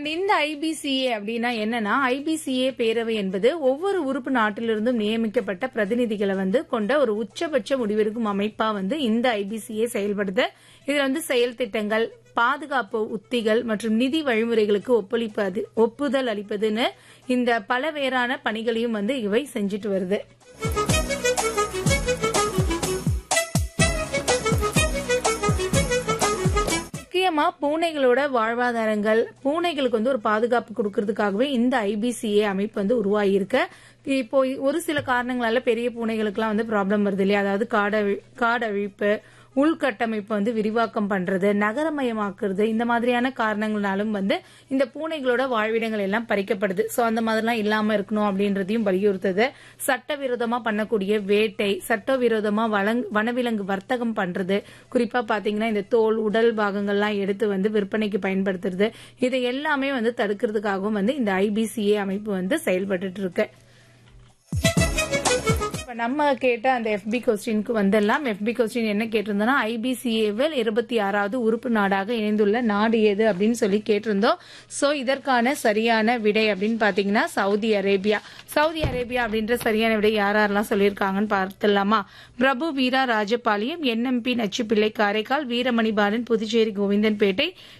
இந்த ஐபிசிஏ அப்படின்னா என்னன்னா ஐபிசிஏ பேரவை என்பது ஒவ்வொரு உறுப்பு நாட்டிலிருந்தும் நியமிக்கப்பட்ட பிரதிநிதிகளை வந்து கொண்ட ஒரு உச்சபட்ச முடிவெடுக்கும் அமைப்பா வந்து இந்த ஐபிசிஏ செயல்படுது இதுல வந்து செயல் திட்டங்கள் பாதுகாப்பு உத்திகள் மற்றும் நிதி வழிமுறைகளுக்கு ஒப்பளிப்பது ஒப்புதல் அளிப்பதுன்னு இந்த பலவேறான பணிகளையும் வந்து இவை செஞ்சுட்டு வருது முக்கியமா பூனைகளோட வாழ்வாதாரங்கள் பூனைகளுக்கு வந்து ஒரு பாதுகாப்பு கொடுக்கறதுக்காகவே இந்த ஐபிசிஏ அமைப்பு வந்து உருவாகியிருக்கு இப்போ ஒரு சில காரணங்களால பெரிய பூனைகளுக்குலாம் வந்து ப்ராப்ளம் வருது இல்லையா அதாவது காடழி காடழிப்பு உள்கட்டமைப்பு வந்து விரிவாக்கம் பண்றது நகரமயமாக்குறது இந்த மாதிரியான காரணங்களாலும் வந்து இந்த பூனைகளோட வாழ்விடங்கள் எல்லாம் பறிக்கப்படுது சோ அந்த மாதிரிலாம் இல்லாம இருக்கணும் அப்படின்றதையும் வலியுறுத்துது சட்டவிரோதமா பண்ணக்கூடிய வேட்டை சட்டவிரோதமா வளங் வனவிலங்கு வர்த்தகம் பண்றது குறிப்பா பாத்தீங்கன்னா இந்த தோல் உடல் பாகங்கள்லாம் எடுத்து வந்து விற்பனைக்கு பயன்படுத்துறது இதை எல்லாமே வந்து தடுக்கிறதுக்காகவும் வந்து இந்த ஐபிசிஏ அமைப்பு வந்து செயல்பட்டு இருக்கு இப்ப நம்ம கேட்ட அந்த எஃபி கொஸ்டினுக்கு வந்தெல்லாம் எஃபி கொஸ்டின் என்ன கேட்டிருந்தோம்னா ஐபிசிஏவில் இருபத்தி ஆறாவது உறுப்பு நாடாக இணைந்துள்ள நாடு எது அப்படின்னு சொல்லி கேட்டிருந்தோம் சோ இதற்கான சரியான விடை அப்படின்னு பாத்தீங்கன்னா சவுதி அரேபியா சவுதி அரேபியா அப்படின்ற சரியான விடை யார் யாரெல்லாம் சொல்லியிருக்காங்கன்னு பார்த்துடலாமா பிரபு வீரா ராஜபாளையம் என்எம்பி நச்சுப்பிள்ளை காரைக்கால் வீரமணிபாலன் புதுச்சேரி கோவிந்தன்பேட்டை